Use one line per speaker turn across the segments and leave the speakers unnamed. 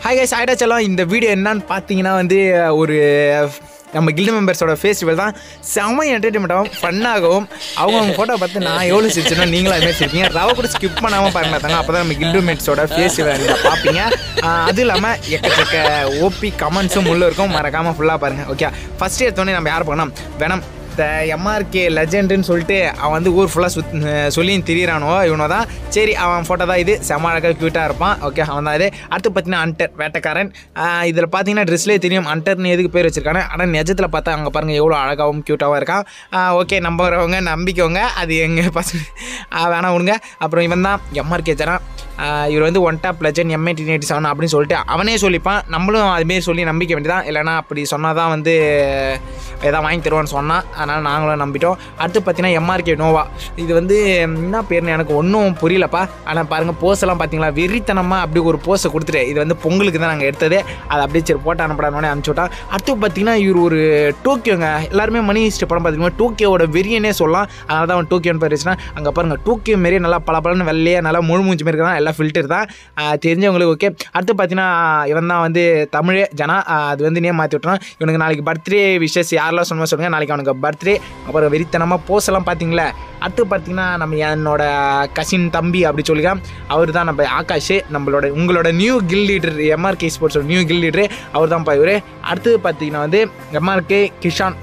hi guys ஆயிடா செல்லம் இந்த video என்னன்னு பார்த்தீங்கன்னா வந்து ஒரு நம்ம கில்டு மெம்பர்ஸோட ஃபெஸ்டிவல் தான் செம்ம என்டர்டைன்மெண்ட்டாகவும் ஃபன்னாகவும் அவங்க அவங்க ஃபோட்டோ பார்த்து நான் எவ்வளோ சிரிச்சேனோ நீங்களும் அதுமாதிரி சிரிப்பீங்க ரவ கூட ஸ்கிப் பண்ணாமல் பாருங்க தாங்க அப்போ தான் நம்ம கில்டு மெட்ஸோட ஃபேஸ்டிவல் நீங்கள் பார்ப்பீங்க ஆஹ் அது இல்லாமல் எக்கச்சக்க ஓபி கமெண்ட்ஸும் உள்ள இருக்கும் மறக்காமல் ஃபுல்லாக பாருங்கள் ஓகே ஃபஸ்ட்டு எடுத்தோடனே நம்ம யார் பண்ணோம் வேணாம் இந்த எம்ஆர்கே லெஜெண்டுன்னு சொல்லிட்டு அவன் வந்து ஊர் ஃபுல்லாக சுத் சொல்லி திரியிறானோ இவனோ தான் சரி அவன் ஃபோட்டோ தான் இது செம அழகாக க்யூட்டாக இருப்பான் ஓகே அவன் தான் இது அடுத்து பார்த்தீங்கன்னா அன்டர் வேட்டைக்காரன் இதில் பார்த்தீங்கன்னா ட்ரெஸ்லேயே தெரியும் அன்டர்னு எதுக்கு பேர் வச்சிருக்கானே ஆனால் நிஜத்தில் பார்த்தா அங்கே பாருங்கள் எவ்வளோ அழகாகவும் க்யூட்டாகவும் இருக்கான் ஓகே நம்புறவங்க நம்பிக்கோங்க அது எங்கள் பசங்க ஆஹ் வேணாம் விடுங்க அப்புறம் இவன் தான் எம்ஆர்கே ஜனா இவர் வந்து one top legend MIT eighty seven அப்படின்னு சொல்லிட்டு அவனே சொல்லிப்பான் நம்மளும் அதுமாரி சொல்லி நம்பிக்க வேண்டியதான் இல்லைனா அப்படி சொன்னால் தான் வந்து எதாவது வாங்கி தருவான்னு சொன்னான் அதனால் நாங்களும் நம்பிட்டோம் அடுத்து பார்த்தீங்கன்னா எம்ஆர்கே நோவா இது வந்து என்ன பேர்னு எனக்கு ஒன்றும் புரியலப்பா ஆனால் பாருங்கள் போஸ் எல்லாம் பார்த்தீங்களா வெறித்தனமாக அப்படி ஒரு போஸை கொடுத்துட்டு இது வந்து பொங்கலுக்கு தான் நாங்கள் எடுத்தது அதை அப்படியே சரி போட்டு அனுப்படானே அனுப்பிச்சு விட்டான் அடுத்து பார்த்தீங்கன்னா இவர் ஒரு டோக்கியோங்க எல்லாருமே மணி ஹிஸ்ட் படம் பார்த்தீங்கன்னா டோக்கியோட வெறியனே சொல்லலாம் அதனால தான் அவன் டோக்கியோன்னு பேர் வச்சுன்னா அங்கே பாருங்கள் டோக்கியோ மாரி நல்லா பல பலன்னு வெள்ளையாக நல்லா முழு மூஞ்சி மாரி இருக்கான் எல்லாம் ஃபில்டர் தான் ஆஹ் தெரிஞ்சவங்களுக்கு ஓகே அடுத்து பார்த்தீங்கன்னா இவன் தான் வந்து தமிழ் ஜனா ஆஹ் அது வந்து நேம் மாற்றி விட்டுறான் இவனுக்கு நாளைக்கு பர்த்டே விஷஸ் யாரெல்லாம் சொன்ன சொல்லுங்கள் நாளைக்கு அவனுக்கு பர்த்டே அப்புறம் வெறித்தனமாக போஸ் எல்லாம் பார்த்தீங்களா அடுத்து பார்த்தீங்கன்னா நம்ம என்னோட கசின் தம்பி அப்படி சொல்லிக்கலாம் அவர் தான் நம்ம ஆகாஷ் நம்மளோட உங்களோட நியூ கில் லீடர் எம்ஆர்கே ஸ்போர்ட்ஸோட நியூ கில் லீடரு அவர் தான் இவர் அடுத்து பார்த்தீங்கன்னா வந்து எம்ஆர்கே கிஷான்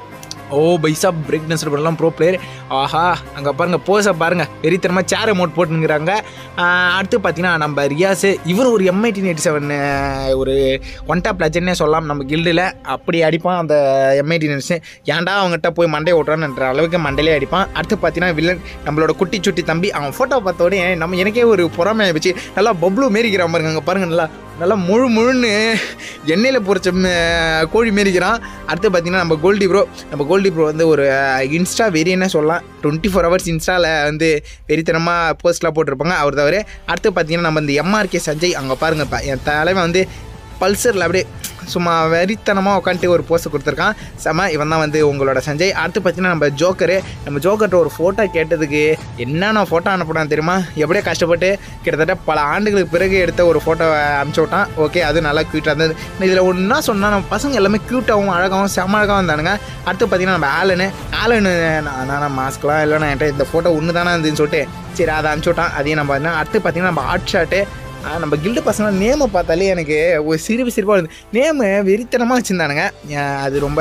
ஓ பைசா பிரேக் டான்ஸர் பண்ணலாம் ப்ரோ பிளேயர் ஆஹா அங்கே பாருங்கள் போஸை பாருங்கள் வெறித்தனமாக சேர் அமௌண்ட் போட்டுங்கிறாங்க அடுத்து பார்த்தீங்கன்னா நம்ம ரியாஸு இவர் ஒரு எம்ஐடி எயிட்டி செவன் ஒரு ஒன் டாப் லெஜன்னே சொல்லலாம் நம்ம கில்டில் அப்படி அடிப்பான் அந்த எம்ஐடி நெட்ஸு ஏன்டா அவங்ககிட்ட போய் மண்டையை ஓட்டுறான்ற அளவுக்கு மண்டையிலே அடிப்பான் அடுத்து பார்த்தீங்கன்னா வில்லன் நம்மளோட குட்டி சுட்டி தம்பி அவன் ஃபோட்டோ பார்த்த உடனே நம்ம எனக்கே ஒரு பொறாமை ஆயிடுச்சு நல்லா பப்ளு மேரிக்கிறான் பாருங்க அங்கே பாருங்க நல்லா நல்லா முழு முழுன்னு எண்ணெயில் பொரிச்ச ம- கோழி மேரிக்கிறான் அடுத்து பார்த்தீங்கன்னா நம்ம கோல்டி ப்ரோ நம்ம கோல்டி ப்ரோ வந்து ஒரு இன்ஸ்டா வெறியன்னே சொல்லலாம் டுவெண்ட்டி ஃபோர் ஹவர்ஸ் இன்ஸ்டாவில் வந்து வெறித்தனமாக போஸ்ட்லாம் போட்டிருப்பாங்க அவர் தவிர அடுத்து பார்த்தீங்கன்னா நம்ம இந்த எம்ஆர்கே சஞ்சய் அங்கே பாருங்கப்பா என் தலைவன் வந்து பல்சரில் அப்படியே சும்மா வெறித்தனமாக உட்காந்துட்டு ஒரு போஸ்ட் கொடுத்துருக்கான் செம இவன் தான் வந்து உங்களோட சஞ்சய் அடுத்து பார்த்தீங்கன்னா நம்ம ஜோக்கரு நம்ம ஜோக்கர்ட்ட ஒரு ஃபோட்டோ கேட்டதுக்கு என்னென்ன ஃபோட்டோ அனுப்பினான் தெரியுமா எப்படியோ கஷ்டப்பட்டு கிட்டத்தட்ட பல ஆண்டுகளுக்கு பிறகு எடுத்த ஒரு ஃபோட்டோ அனுப்பிச்சு விட்டான் ஓகே அது நல்லா க்யூட்டாக இருந்தது இதில் ஒன்றா சொன்னால் நம்ம பசங்க எல்லாமே க்யூட்டாகவும் அழகாகவும் செம அழகாகவும் இருந்தானுங்க அடுத்து பார்த்தீங்கன்னா நம்ம ஆலனு ஆலனு நான் நான் மாஸ்க்லாம் இல்லைனா என்கிட்ட இந்த ஃபோட்டோ ஒன்று தானே இருந்துன்னு சொல்லிட்டு சரி அதை அனுப்பிச்சு விட்டான் அதையும் நம்ம பார்த்தீங்கன்னா அடுத்து பார்த்தீங்கன்னா நம்ம ஹாட் ஷாட்டு ஆ, நம்ம கில்டு பசங்க நேமை பார்த்தாலே எனக்கு ஒரு சிரிப்பு சிரிப்பாக இருந்தது நேமு வெறித்தனமாக வச்சுருந்தானுங்க அது ரொம்ப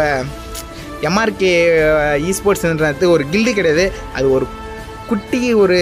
எம்ஆர்கே இ ஸ்போர்ட்ஸ்ன்றது ஒரு கில்டு கிடையாது அது ஒரு குட்டி ஒரு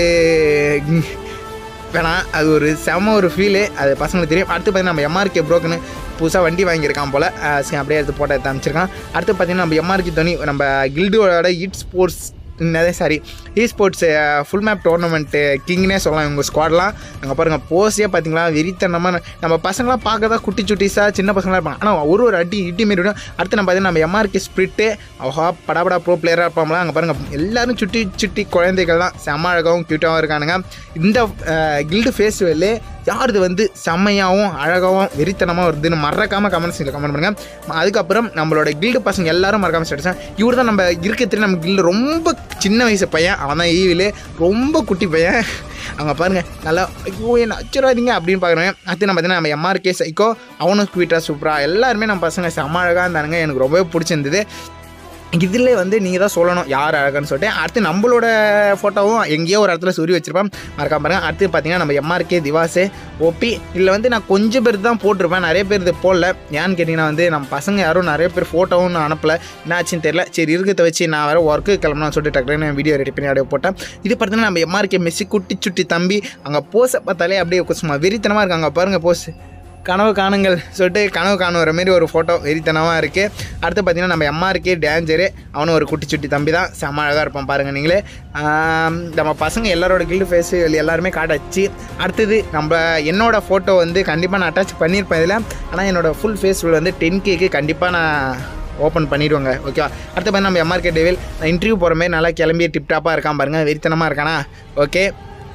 வேணாம் அது ஒரு செம ஒரு ஃபீலு அது பசங்களுக்கு தெரியும் அடுத்து பார்த்தீங்கன்னா நம்ம எம்ஆர்கே ப்ரோக்குன்னு புதுசாக வண்டி வாங்கியிருக்கான் போல் அஹ் சரி, அப்படியே எடுத்து போட்டோ எடுத்து அமைச்சிருக்கான் அடுத்து பார்த்தீங்கன்னா நம்ம எம்ஆர்கே தோனி நம்ம கில்டோட இட் ஸ்போர்ட்ஸ் என்னதே sorry e sports full map tournament கிங்னே சொல்லலாம் இவங்க ஸ்குவாட்லாம் அங்கே பாருங்கள் போஸே பார்த்தீங்களா வெறித்தனமாக நம்ம பசங்களாம் பார்க்க தான் குட்டி சுட்டிஸாக சின்ன பசங்களாக இருப்பாங்க ஆனால் ஒரு ஒரு அடி இடி மாரி விடும் அடுத்து நம்ம பார்த்தீங்கன்னா நம்ம எம்ஆர்கே ஸ்பிரிட்டு ஆஹா படாபடா ப்ரோ பிளேயராக இருப்பாங்களா அங்கே பாருங்கள் எல்லாரும் சுட்டி சுட்டி குழந்தைகள் தான் செம்ம அழகாகவும் க்யூட்டாகவும் இருக்கானுங்க இந்த கில்டு ஃபெஸ்டிவல்லே யாருது வந்து செம்மையாகவும் அழகாகவும் வெறித்தனமாக வருதுன்னு மறக்காமல் கமெண்ட்ஸ் கமெண்ட் பண்ணுங்கள் அதுக்கப்புறம் நம்மளோட கில்டு பசங்க எல்லாரும் மறக்காமல் ஸ்டேட்டஸ் இவர் தான் நம்ம இருக்கிறதுல நம்ம கில்டு ரொம்ப சின்ன வயசு பையன் அவன் தான் ஈவிலே ரொம்ப குட்டி பையன் அங்கே பாருங்கள் நல்லா ஐயோ என்ன அச்சுறாதீங்க அப்படின்னு பார்க்குறாங்க அடுத்து நம்ம பார்த்தீங்கன்னா நம்ம எம்ஆர்கே சைக்கோ அவனும் குவிட்டா சூப்பரா எல்லாருமே நம்ம பசங்க செம்ம அழகாக இருந்தானுங்க எனக்கு ரொம்பவே பிடிச்சிருந்தது இதில் வந்து நீங்கள் தான் சொல்லணும் யார் அழகான்னு சொல்லிட்டு அடுத்து நம்மளோட ஃபோட்டோவும் எங்கேயோ ஒரு இடத்துல சுரி வச்சிருப்பேன் மறக்காம பாருங்க அடுத்து பார்த்தீங்கன்னா நம்ம எம்ஆர்கே திவாஸு ஓபி இதில் வந்து நான் கொஞ்சம் பேர் தான் போட்டிருப்பேன் நிறைய பேர் இது போடல ஏன்னு கேட்டிங்கன்னா வந்து நம்ம பசங்க யாரும் நிறைய பேர் ஃபோட்டோவும் நான் அனுப்பல என்னாச்சுன்னு தெரியல சரி இருக்கிறத வச்சு நான் வேறு ஒர்க்கு கிளம்பணும்னு சொல்லிட்டு டக்குனு வீடியோ ரெடி பண்ணி அப்படியே போட்டேன் இது பார்த்தீங்கன்னா நம்ம எம்ஆர்கே மெஸ்ஸி குட்டி சுட்டி தம்பி அங்கே போஸை பார்த்தாலே அப்படியே சும்மா வெறித்தனமாக இருக்காங்க பாருங்கள் போஸ் கனவு காணுங்கள் சொல்லிட்டு கனவு காணுற மாரி ஒரு ஃபோட்டோ வெறித்தனமாக இருக்குது அடுத்து பார்த்தீங்கன்னா நம்ம எம்ஆர்கே டேஞ்சரு அவனும் ஒரு குட்டி சுட்டி தம்பி தான் செம்ம அழகாக இருப்பான் பாருங்கள் நீங்களே ஆம், நம்ம பசங்க எல்லாரோட கில்டு ஃபேஸு எல்லாருமே காட்டாச்சு அடுத்தது நம்ம என்னோட ஃபோட்டோ வந்து கண்டிப்பாக நான் அட்டாச் பண்ணியிருப்பேன் இதில் ஆனால் என்னோட ஃபுல் ஃபேஸ் வந்து டென் கேக்கு கண்டிப்பாக நான் ஓப்பன் பண்ணிடுவாங்க ஓகேவா அடுத்து பார்த்தீங்கன்னா நம்ம எம்ஆர்கே டேவில் இன்டர்வியூ போகிற மாதிரி நல்லா கிளம்பி டிப்டாப்பாக இருக்கான் பாருங்கள் வெறித்தனமாக இருக்கானா ஓகே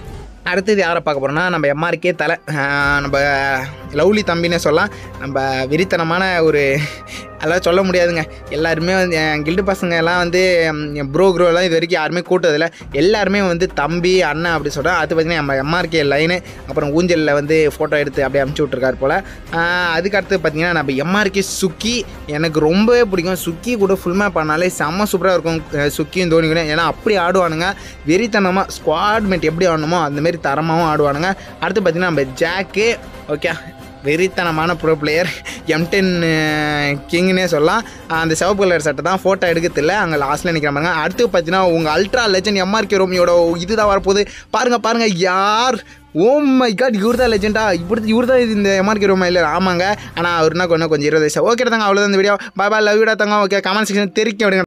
அடுத்தது யாரை பார்க்க போகிறோம்னா நம்ம எம்ஆர்கே தலை ஆஹ் நம்ம லவ்லி தம்பினே சொல்லலாம் நம்ம வெறித்தனமான ஒரு அதெல்லாம் சொல்ல முடியாதுங்க எல்லாருமே வந்து என் கில்டு பசங்க எல்லாம் வந்து என் ப்ரோ க்ரோலாம் இது வரைக்கும் யாருமே கூட்டதில்ல எல்லாருமே வந்து தம்பி அண்ணன் அப்படி சொல்கிறேன் அது பார்த்தீங்கன்னா நம்ம எம்ஆர்கே லைனு அப்புறம் ஊஞ்சலில் வந்து ஃபோட்டோ எடுத்து அப்படியே அமுச்சு விட்ருக்காரு போல் அதுக்கு அடுத்து பார்த்தீங்கன்னா நம்ம எம்ஆர்கே சுக்கி எனக்கு ரொம்பவே பிடிக்கும் சுக்கி கூட ஃபுல் மேப் பண்ணாலே செம்ம சூப்பராக இருக்கும் அஹ் சுக்கியும் தோனி கூட ஏன்னா அப்படி ஆடுவானுங்க வெறித்தனமாக ஸ்குவாட் மேட் எப்படி ஆடணுமோ அந்தமாரி தரமாகவும் ஆடுவானுங்க அடுத்து பார்த்தீங்கன்னா நம்ம ஜாக்கு ஓகே வெறித்தனமான ப்ரோ பிளேயர் எம் டென் கிங்னே சொல்லலாம் அந்த சிவப்பு கலர் சட்டை தான் ஃபோட்டோ எடுக்கிறதில்ல அங்கே லாஸ்ட்டில் நிற்கிற பாருங்க அடுத்து பார்த்தீங்கன்னா உங்கள் அல்ட்ரா லெஜண்ட் எம்ஆர்கே ரோமியோட இதுதான் வரப்போகுது பாருங்கள் பாருங்கள் யார் ஓ மை காட் இவர் தான் லெஜெண்டா இப்படி இவர் தான் இந்த எம்ஆர்கே ரோமா இல்லை ஆமாங்க ஆனால் அவருனா கொஞ்சம் கொஞ்சம் இருபது வயசு ஓகே தாங்க அவ்வளோதான் இந்த வீடியோ பாய் பாய் லவ் யூடா தாங்க ஓகே கமெண்ட் செக்ஷன் தெரிக்க விடுங்க